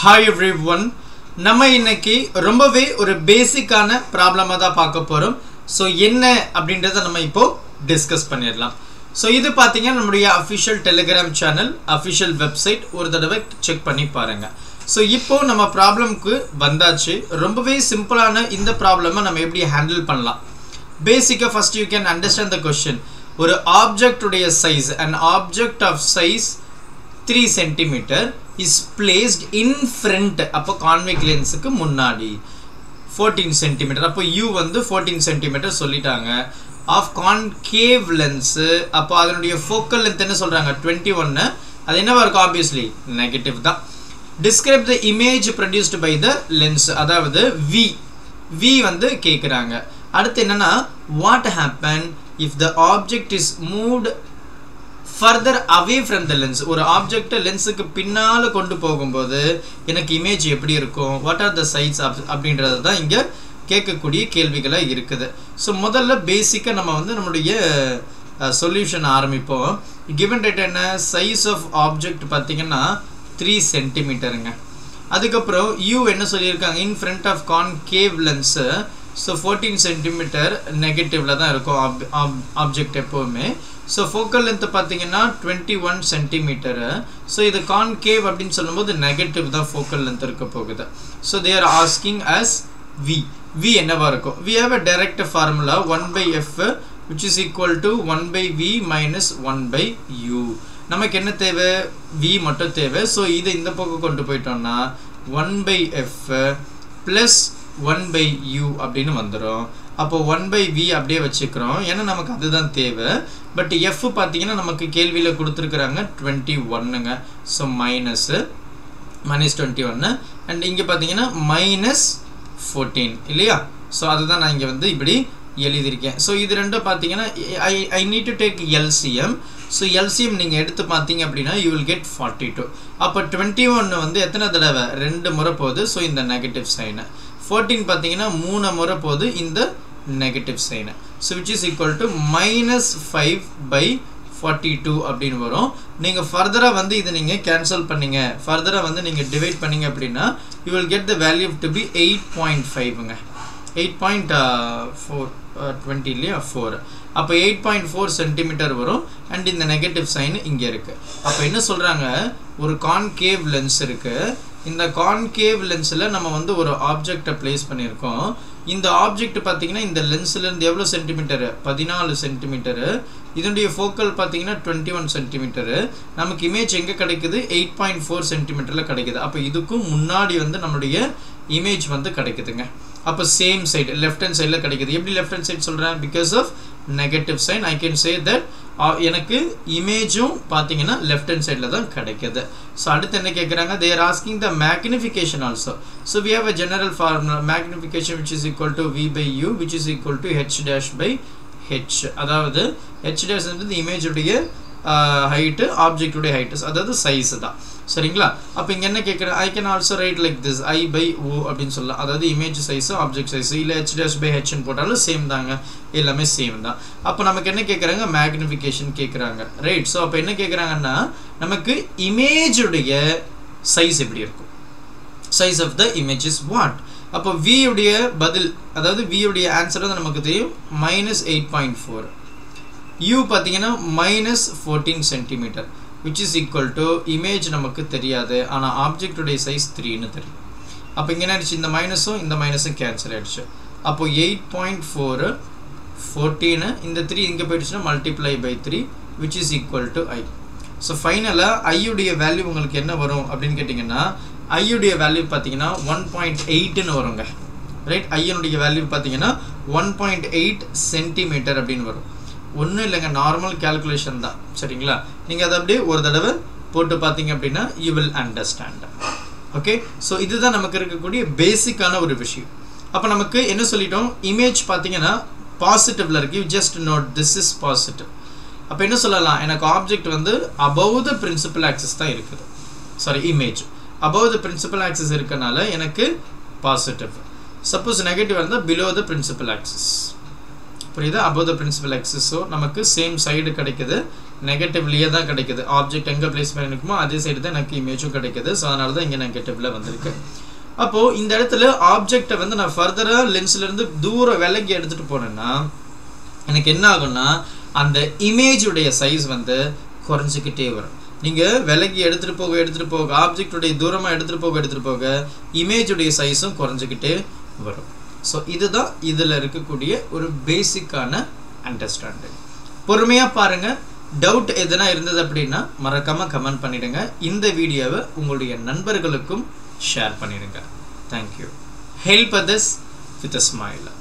hi every one நம்ம இன்னைக்கு ரொம்பவே ஒரு பேசிக்கான ப்ராப்ளமாக தான் பார்க்க போகிறோம் ஸோ என்ன அப்படின்றத நம்ம இப்போ டிஸ்கஸ் பண்ணிடலாம் ஸோ இது பார்த்தீங்கன்னா நம்முடைய official telegram channel official website ஒரு தடவை செக் பண்ணி பாருங்க ஸோ இப்போ நம்ம ப்ராப்ளம்க்கு வந்தாச்சு ரொம்பவே சிம்பிளான இந்த ப்ராப்ளமை நம்ம எப்படி ஹேண்டில் பண்ணலாம் பேசிக்காக first you can understand the question ஒரு ஆப்ஜெக்ட் உடைய size and object of size three centimetre is placed in front அப்போ கான்வெக் லென்ஸுக்கு முன்னாடி ஃபோர்டீன் சென்டிமீட்டர் அப்போ யூ வந்து ஃபோர்டீன் சென்டிமீட்டர் சொல்லிட்டாங்க ஆஃப் கான்கேவ் லென்ஸு அப்போ அதனுடைய ஃபோக்கல் லென்த் என்ன சொல்கிறாங்க டுவெண்ட்டி ஒன்று அது என்னவா இருக்கும் ஆப்வியஸ்லி நெகட்டிவ் தான் describe the image produced by the lens அதாவது வி வி வந்து கேட்குறாங்க அடுத்து என்னன்னா what happen if the object is moved further away from the lens ஒரு ஆப்ஜெக்டை லென்ஸுக்கு பின்னால் கொண்டு போகும்போது எனக்கு இமேஜ் எப்படி இருக்கும் வாட் ஆர் த சைஸ் அப்படின்றது தான் இங்கே கேட்கக்கூடிய கேள்விகளாக இருக்குது ஸோ முதல்ல பேசிக்காக நம்ம வந்து நம்மளுடைய சொல்யூஷன் ஆரம்பிப்போம் கிவன் டேட் என்ன சைஸ் ஆஃப் ஆப்ஜெக்ட் பார்த்தீங்கன்னா த்ரீ சென்டிமீட்டருங்க அதுக்கப்புறம் யூ என்ன சொல்லியிருக்காங்க in front of concave lens so fourteen centimetre நெகட்டிவில் தான் இருக்கும் ஆப்ஜெக்ட் எப்போவுமே ஸோ ஃபோக்கல் லென்த் பார்த்தீங்கன்னா டுவெண்ட்டி ஒன் சென்டிமீட்டரு ஸோ இது கான்கேவ் அப்படின்னு சொல்லும்போது நெகட்டிவ் தான் ஃபோக்கல் லென்த் இருக்க போகுது so they are asking us V V என்னவா இருக்கும் we have a direct formula one by F which is equal to one by V minus one by U நமக்கு என்ன தேவை வி மட்டும் தேவை ஸோ இதை இந்த பக்கம் கொண்டு போயிட்டோம்னா one by F plus one by U அப்படின்னு வந்துடும் அப்போ ஒன் பை வி அப்படியே வச்சுக்கிறோம் ஏன்னா நமக்கு அதுதான் தேவை பட் எஃப் பார்த்தீங்கன்னா நமக்கு கேள்வியில் கொடுத்துருக்குறாங்க டுவெண்ட்டி ஒன்னுங்க ஸோ மைனஸு மைனஸ் டுவெண்ட்டி ஒன்று அண்ட் இங்கே பார்த்தீங்கன்னா மைனஸ் ஃபோர்டீன் இல்லையா ஸோ அதுதான் நான் இங்கே வந்து இப்படி எழுதியிருக்கேன் ஸோ இது ரெண்டும் பார்த்தீங்கன்னா I I need to take LCM so LCM நீங்கள் எடுத்து பார்த்தீங்க அப்படின்னா you will get forty two அப்போ டுவெண்ட்டி ஒன்று வந்து எத்தனை தடவை ரெண்டு முறை போகுது ஸோ இந்த நெகட்டிவ் சைனு ஃபோர்டீன் பார்த்தீங்கன்னா மூணு முறை போகுது இந்த negative sign so which is equal to minus five by forty two அப்படின்னு வரும் நீங்கள் ஃபர்தராக வந்து இதை நீங்கள் கேன்சல் பண்ணீங்க ஃபர்தராக வந்து நீங்கள் டிவைட் பண்ணீங்க அப்படின்னா you will get the value to be eight point ஃபைவ்ங்க எயிட் பாயிண்ட் ஃபோர் டுவெண்ட்டி இல்லையா ஃபோர் அப்போ எயிட் பாயிண்ட் ஃபோர் சென்டிமீட்டர் வரும் அண்ட் இந்த நெகட்டிவ் சைன் இங்கே இருக்குது அப்போ என்ன சொல்கிறாங்க ஒரு கான்கேவ் லென்ஸ் இருக்குது இந்த கான்கேவ் லென்ஸில் நம்ம வந்து ஒரு ஆப்ஜெக்டை பிளேஸ் பண்ணியிருக்கோம் இந்த ஆப்ஜெக்ட் பார்த்தீங்கன்னா இந்த லென்ஸ்லேருந்து எவ்வளோ சென்டிமீட்டரு பதினாலு சென்டிமீட்டரு இதனுடைய ஃபோக்கல் பார்த்தீங்கன்னா டுவெண்ட்டி ஒன் சென்டிமீட்டரு நமக்கு இமேஜ் எங்கே கிடைக்குது எயிட் பாயிண்ட் ஃபோர் சென்டிமீட்டரில் கிடைக்குது அப்போ இதுக்கும் முன்னாடி வந்து நம்மளுடைய இமேஜ் வந்து கிடைக்குதுங்க அப்போ சேம் சைடு லெஃப்ட் ஹேண்ட் சைடில் கிடைக்குது எப்படி லெஃப்ட் ஹேண்ட் சைடு சொல்கிறேன் because of negative sign I can say that எனக்கு இமேஜும் பார்த்தீங்கன்னா லெஃப்ட் ஹேண்ட் சைடில் தான் கிடைக்குது ஸோ அடுத்து என்ன கேட்குறாங்க they're asking the magnification also so we have a general formula magnification which is equal to V by U which is equal to H dash by H அதாவது ஹெச் டேஷ் வந்து இமேஜுடைய height ஆப்ஜெக்டுடைய height அதாவது size தான் சரிங்களா அப்போ இங்கே என்ன கேட்குறேன் I can also write like this I by O அப்படின்னு சொல்லலாம் அதாவது இமேஜ் சைஸு ஆப்ஜெக்ட் சைஸு இல்லை ஹெச் டேஷ் பை ஹெச்னு போட்டாலும் சேம் தாங்க எல்லாமே சேம் தான் அப்போ நமக்கு என்ன கேட்குறாங்க மேக்னிஃபிகேஷன் கேட்குறாங்க ரைட் ஸோ அப்போ என்ன கேட்குறாங்கன்னா நமக்கு இமேஜுடைய சைஸ் எப்படி இருக்கும் size of the image is what அப்போ வியுடைய பதில் அதாவது வியுடைய ஆன்சர் வந்து நமக்கு தெரியும் minus eight point four U பார்த்தீங்கன்னா minus fourteen centimetre which is equal to image நமக்கு தெரியாது ஆனால் ஆப்ஜெக்டுடைய சைஸ் த்ரீன்னு தெரியும் அப்போ இங்கே என்ன ஆயிடுச்சு இந்த மைனஸும் இந்த மைனஸும் கேன்சல் ஆகிடுச்சு அப்போ எயிட் பாயிண்ட் ஃபோரு ஃபோர்டீனு இந்த த்ரீ இங்கே போயிடுச்சுன்னா multiply by three which is equal to I so ஃபைனலாக ஐயுடைய வேல்யூ உங்களுக்கு என்ன வரும் அப்படின்னு கேட்டிங்கன்னா ஐயுடைய வேல்யூ பார்த்தீங்கன்னா ஒன் பாயிண்ட் எயிட்டுன்னு வருங்க ரைட் ஐயனுடைய வேல்யூ பார்த்தீங்கன்னா ஒன் பாயிண்ட் எயிட் சென்டிமீட்டர் அப்படின்னு வரும் ஒன்றும் இல்லைங்க நார்மல் கேல்குலேஷன் தான் சரிங்களா நீங்கள் அதை அப்படியே ஒரு தடவை போட்டு பார்த்தீங்க அப்படின்னா you will understand okay so இதுதான் நமக்கு இருக்கக்கூடிய பேசிக்கான ஒரு விஷயம் அப்போ நமக்கு என்ன சொல்லிட்டோம் இமேஜ் பார்த்தீங்கன்னா பாசிட்டிவ்ல இருக்கு you just note this is positive அப்போ என்ன சொல்லலாம் எனக்கு ஆப்ஜெக்ட் வந்து அபவ் த பிரின்சிபல் ஆக்சஸ் தான் இருக்குது sorry image above the principal axis இருக்கனால எனக்கு பாசிட்டிவ் சப்போஸ் நெகட்டிவ் இருந்தால் பிலோ த பிரின்சிபல் ஆக்சஸ் புரியுதா அபவ் த பிரின்சிபல் ஆக்சஸோ நமக்கு சேம் சைடு கிடைக்குது நெகட்டிவ்லேயே தான் கிடைக்குது ஆப்ஜெக்ட் எங்கே பிளேஸ் பண்ணிருக்குமோ அதே சைடு தான் எனக்கு இமேஜும் கிடைக்குது ஸோ அதனால தான் இங்கே நெகட்டிவில் வந்திருக்கு அப்போது இந்த இடத்துல ஆப்ஜெக்டை வந்து நான் ஃபர்தராக லென்ஸ்லேருந்து தூரம் விலகி எடுத்துகிட்டு போனேன்னா எனக்கு என்ன ஆகும்னா அந்த இமேஜுடைய சைஸ் வந்து குறைஞ்சிக்கிட்டே வரும் நீங்கள் விலகி எடுத்துகிட்டு போக எடுத்துகிட்டு போக ஆப்ஜெக்டுடைய தூரமாக எடுத்துகிட்டு போக எடுத்துகிட்டு போக இமேஜுடைய சைஸும் குறைஞ்சிக்கிட்டே வரும் ஸோ இதுதான் இதில் இருக்கக்கூடிய ஒரு பேசிக்கான அண்டர்ஸ்டாண்டிங் பொறுமையாக பாருங்கள் டவுட் எதுனா இருந்தது அப்படின்னா மறக்காமல் கமெண்ட் பண்ணிடுங்க இந்த வீடியோவை உங்களுடைய நண்பர்களுக்கும் ஷேர் பண்ணிடுங்க thank you help others with a smile